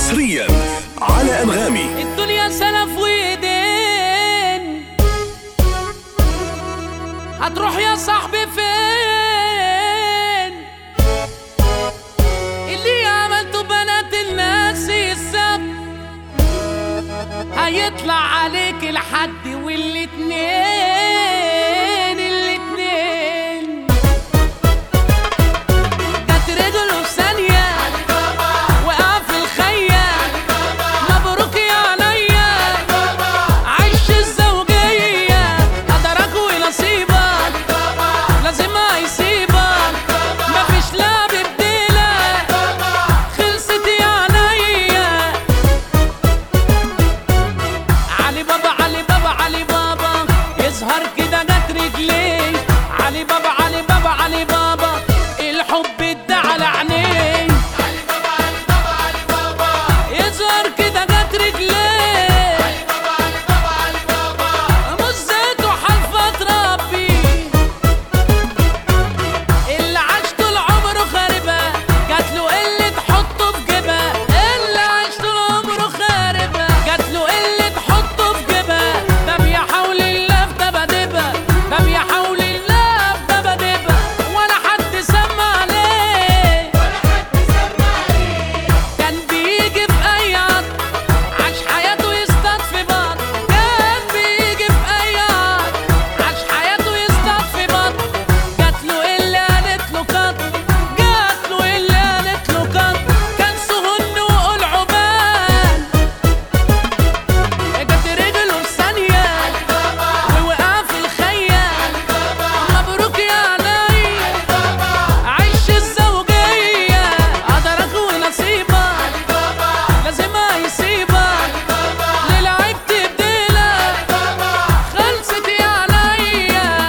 حصريا على انغامي الدنيا سلف وايدين هتروح يا صاحبي فين اللي عملته بنات الناس السب هيطلع عليك الحد والاتنين الاتنين جت رجله في ثانية وقع في الخيال مبروك يا عينيا عيش الزوجية قدرك ونصيبك لازم هيسيبك مفيش لعب بديلك خلصت يا عينيا علي بابا علي بابا علي بابا يظهر كده جت رجليه علي بابا علي بابا علي بابا الحب ادعى على عينيه يظهر كده جت رجليه مزته حلفة ربي اللي عاش طول عمره خاربة جات له اللي تحطه في جيبها اللي عاش طول عمره خاربة جات له اللي تحطه في جيبها ده بيحاول الله في دبادبها ده بيحاول الله في دبادبها ولا حد سمع عليه كان بيجي في اي عط عاش حياته يصطاد في بط كان بيجي في اي عط عاش حياته يصطاد في بط جات له اللي قالت له قط جات له اللي قالت له قط كان سهن وقول عبال جت رجله في ثانية ووقع في الخيال مبروك يا عيني عيش الزوجية قدرك ونصيبك لازم هيسيبك للعبت بديلك خلصت يا عينيا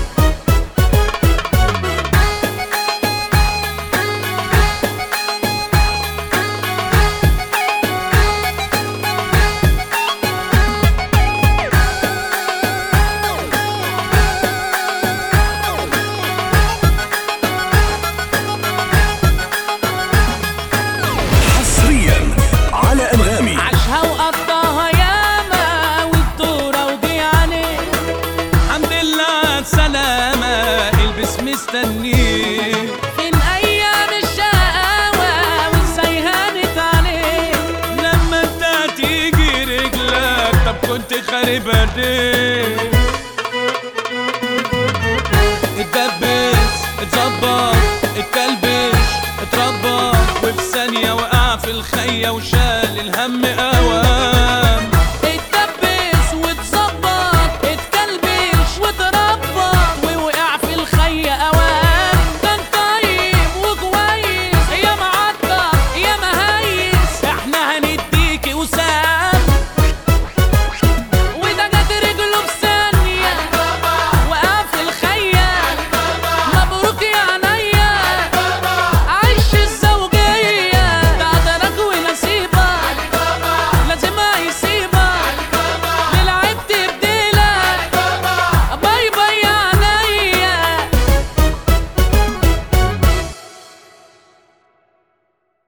حصريا على انغامي عاشها وقضاها ياما والدورة وجي عليه الحمد لله على السلامة البس مستنيه فين أيام الشقاوة وازاي هانت عليه لما انت تيجي رجلك طب كنت خاربة ليه اتدبس اتظبط اتكلبش اتربى وفي ثانية وقع في الخية وشال الهم قال